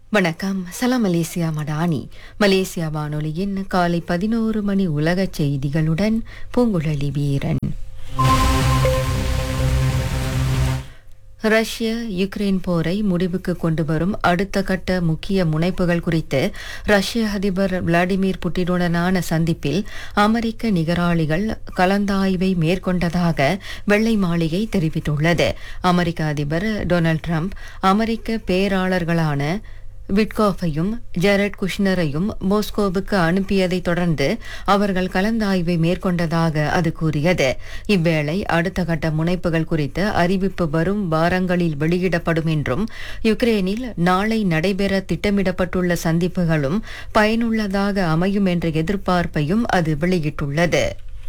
வணக்கம் சலாம் Malaysia Madani Malaysia வானொலியின் காலை பதினோரு மணி உலகச் செய்திகளுடன் பூங்குழலி வீரன் ரஷ்ய யுக்ரைன் போரை முடிவுக்கு கொண்டு வரும் அடுத்த கட்ட முக்கிய முனைப்புகள் குறித்து ரஷ்ய அதிபர் விளாடிமிர் புட்டினுடனான சந்திப்பில் அமெரிக்க நிகராளிகள் கலந்தாய்வை மேற்கொண்டதாக வெள்ளை மாளிகை தெரிவித்துள்ளது அமெரிக்க அதிபர் டொனால்ட் ட்ரம்ப் அமெரிக்க பேராளர்களான விட்காஃபையும் ஜெரட் குஷ்னரையும் மோஸ்கோவுக்கு அனுப்பியதைத் தொடர்ந்து அவர்கள் கலந்தாய்வை மேற்கொண்டதாக அது கூறியது இவ்வேளை அடுத்த கட்ட முனைப்புகள் குறித்த அறிவிப்பு வரும் வாரங்களில் வெளியிடப்படும் என்றும் யுக்ரேனில் நாளை நடைபெற திட்டமிடப்பட்டுள்ள சந்திப்புகளும் பயனுள்ளதாக அமையும் என்ற எதிர்பார்ப்பையும் அது வெளியிட்டுள்ளது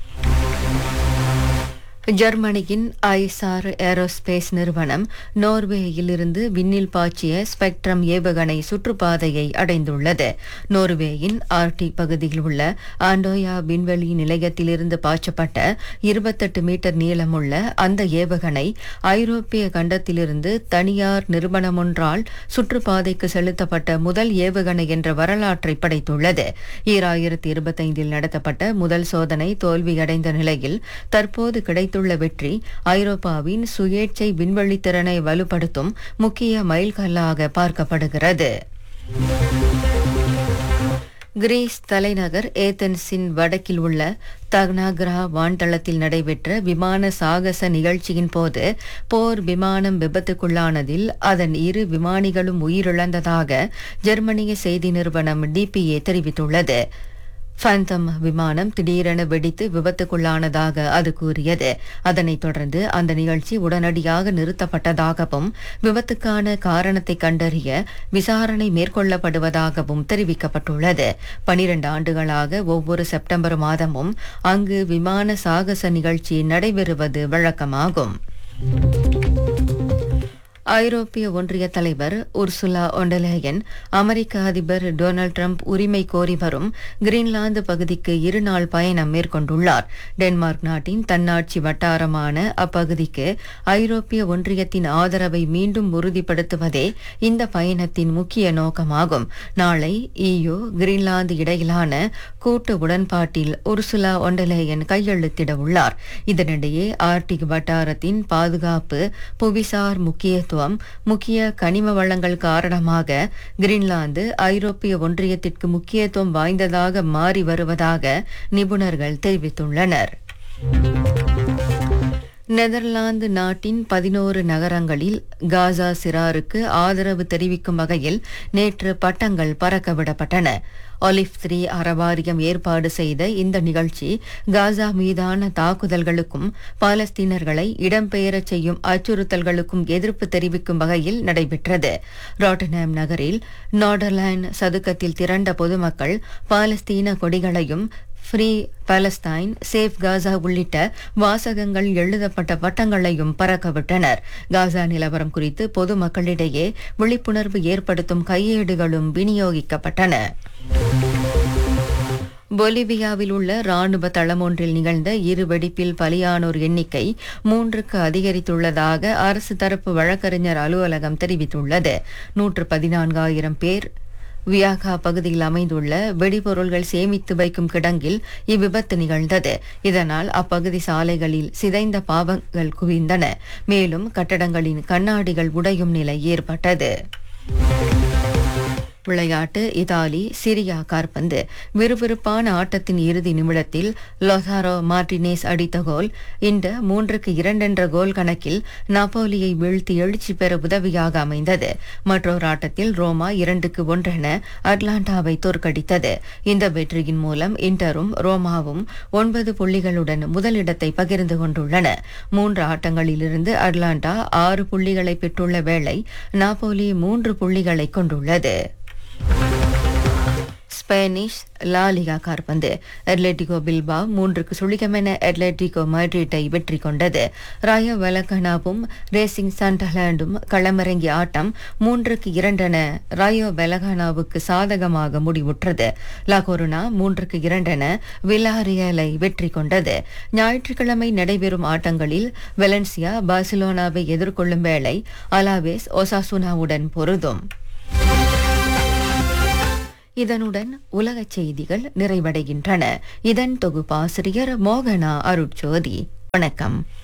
ஜெர்மனியின் ஐசார் ஏரோஸ்பேஸ் நிறுவனம் நோர்வேயிலிருந்து விண்ணில் பாய்ச்சிய ஸ்பெக்ட்ரம் ஏவுகணை சுற்றுப்பாதையை அடைந்துள்ளது நோர்வேயின் ஆர்டிக் பகுதியில் உள்ள ஆண்டோயா விண்வெளி நிலையத்திலிருந்து பாய்ச்சப்பட்ட இருபத்தெட்டு மீட்டர் நீளமுள்ள அந்த ஏவுகணை ஐரோப்பிய கண்டத்திலிருந்து தனியார் நிறுவனமொன்றால் சுற்றுப்பாதைக்கு செலுத்தப்பட்ட முதல் ஏவுகணை என்ற வரலாற்றை படைத்துள்ளது ஈராயிரத்தி இருபத்தைந்தில் நடத்தப்பட்ட முதல் சோதனை தோல்வியடைந்த நிலையில் தற்போது கிடைத்துள்ள வெற்றி ஐரோப்பாவின் சுயேட்சை விண்வெளித்திறனை வலுப்படுத்தும் முக்கிய மைல்கல்லாக பார்க்கப்படுகிறது கிரீஸ் தலைநகர் ஏதென்ஸின் வடக்கில் உள்ள தக்னாகிரா வான்தளத்தில் நடைபெற்ற விமான சாகச நிகழ்ச்சியின் போது போர் விமானம் விபத்துக்குள்ளானதில் அதன் இரு விமானிகளும் உயிரிழந்ததாக ஜெர்மனிய செய்தி நிறுவனம் டிபிஏ தெரிவித்துள்ளது ஃபேந்தம் விமானம் திடீரென வெடித்து விபத்துக்குள்ளானதாக அது கூறியது அதனைத் தொடர்ந்து அந்த நிகழ்ச்சி உடனடியாக நிறுத்தப்பட்டதாகவும் விபத்துக்கான காரணத்தை கண்டறிய விசாரணை மேற்கொள்ளப்படுவதாகவும் தெரிவிக்கப்பட்டுள்ளது பனிரண்டு ஆண்டுகளாக ஒவ்வொரு செப்டம்பர் மாதமும் அங்கு விமான சாகச நிகழ்ச்சி நடைபெறுவது வழக்கமாகும் ஐரோப்பிய ஒன்றிய தலைவர் உர்சுலா ஒண்டலேயன் அமெரிக்க அதிபர் டொனால்ட் ட்ரம்ப் உரிமை கோரி வரும் கிரீன்லாந்து பகுதிக்கு இருநாள் பயணம் மேற்கொண்டுள்ளார் டென்மார்க் நாட்டின் தன்னாட்சி வட்டாரமான அப்பகுதிக்கு ஐரோப்பிய ஒன்றியத்தின் ஆதரவை மீண்டும் உறுதிப்படுத்துவதே இந்த பயணத்தின் முக்கிய நோக்கமாகும் நாளை இயு கிரீன்லாந்து இடையிலான கூட்டு உடன்பாட்டில் உர்சுலா ஒண்டலேயன் கையெழுத்திட உள்ளார் இதனிடையே ஆர்டிக் வட்டாரத்தின் பாதுகாப்பு புவிசார் முக்கியத்துவம் முக்கிய கனிம வளங்கள் காரணமாக கிரீன்லாந்து ஐரோப்பிய ஒன்றியத்திற்கு முக்கியத்துவம் வாய்ந்ததாக மாறி வருவதாக நிபுணர்கள் தெரிவித்துள்ளனர் நெதர்லாந்து நாட்டின் பதினோரு நகரங்களில் காசா சிறாருக்கு ஆதரவு தெரிவிக்கும் வகையில் நேற்று பட்டங்கள் பறக்கவிடப்பட்டன ஒலிவ் த்ரீ அறவாரியம் ஏற்பாடு செய்த இந்த நிகழ்ச்சி காசா மீதான தாக்குதல்களுக்கும் பாலஸ்தீனர்களை இடம்பெயரச் செய்யும் அச்சுறுத்தல்களுக்கும் எதிர்ப்பு தெரிவிக்கும் வகையில் நடைபெற்றது ராட்டன்ஹாம் நகரில் நார்டர்லேண்ட் சதுக்கத்தில் திரண்ட பொதுமக்கள் பாலஸ்தீன கொடிகளையும் ஃப்ரீ பாலஸ்தைன் சேஃப் காசா உள்ளிட்ட வாசகங்கள் எழுதப்பட்ட பட்டங்களையும் பறக்கவிட்டனர் காசா நிலவரம் குறித்து பொதுமக்களிடையே விழிப்புணர்வு ஏற்படுத்தும் கையேடுகளும் விநியோகிக்கப்பட்டன பொலிவியாவில் உள்ள ராணுவ தளம் ஒன்றில் நிகழ்ந்த இரு வெடிப்பில் பலியானோர் எண்ணிக்கை மூன்றுக்கு அதிகரித்துள்ளதாக அரசு தரப்பு வழக்கறிஞர் அலுவலகம் தெரிவித்துள்ளது நூற்று பதினான்காயிரம் பேர் வியாகா பகுதியில் அமைந்துள்ள வெடிபொருள்கள் சேமித்து வைக்கும் கிடங்கில் இவ்விபத்து நிகழ்ந்தது இதனால் அப்பகுதி சாலைகளில் சிதைந்த பாவங்கள் குவிந்தன மேலும் கட்டடங்களின் கண்ணாடிகள் உடையும் நிலை ஏற்பட்டது விளையாட்டு இத்தாலி சிரியா கார்பந்து விறுவிறுப்பான ஆட்டத்தின் இறுதி நிமிடத்தில் லொசாரோ மார்டினேஸ் அடித்த கோல் இந்த மூன்றுக்கு இரண்டென்ற கோல் கணக்கில் நாப்போலியை வீழ்த்தி எழுச்சி பெற உதவியாக அமைந்தது மற்றொரு ஆட்டத்தில் ரோமா இரண்டுக்கு ஒன்றென அட்லாண்டாவை தோற்கடித்தது இந்த வெற்றியின் மூலம் இன்டரும் ரோமாவும் ஒன்பது புள்ளிகளுடன் முதலிடத்தை பகிர்ந்து கொண்டுள்ளன மூன்று ஆட்டங்களிலிருந்து அட்லாண்டா ஆறு புள்ளிகளை பெற்றுள்ள வேளை நாப்போலி மூன்று புள்ளிகளை கொண்டுள்ளது ஸ்பானிஷ் லாலிகா கார்பந்து அட்லெட்டிகோ பில்பா மூன்றுக்கு சுழிகமென அட்லெட்டிகோ மேட்ரிட்டை வெற்றி கொண்டது ராயோ வெலகனாவும் ரேசிங் சண்டர்லாண்டும் களமிறங்கிய ஆட்டம் மூன்றுக்கு இரண்டென ராயோ வெலகனாவுக்கு சாதகமாக முடிவுற்றது லாகோருனா மூன்றுக்கு இரண்டென விலாரியலை வெற்றி கொண்டது ஞாயிற்றுக்கிழமை நடைபெறும் ஆட்டங்களில் வெலன்சியா பார்சிலோனாவை எதிர்கொள்ளும் வேளை அலாவேஸ் ஒசாசுனாவுடன் பொருதும் இதனுடன் உலகச் செய்திகள் நிறைவடைகின்றன இதன் தொகுப்பாசிரியர் மோகனா அருட்சோதி வணக்கம்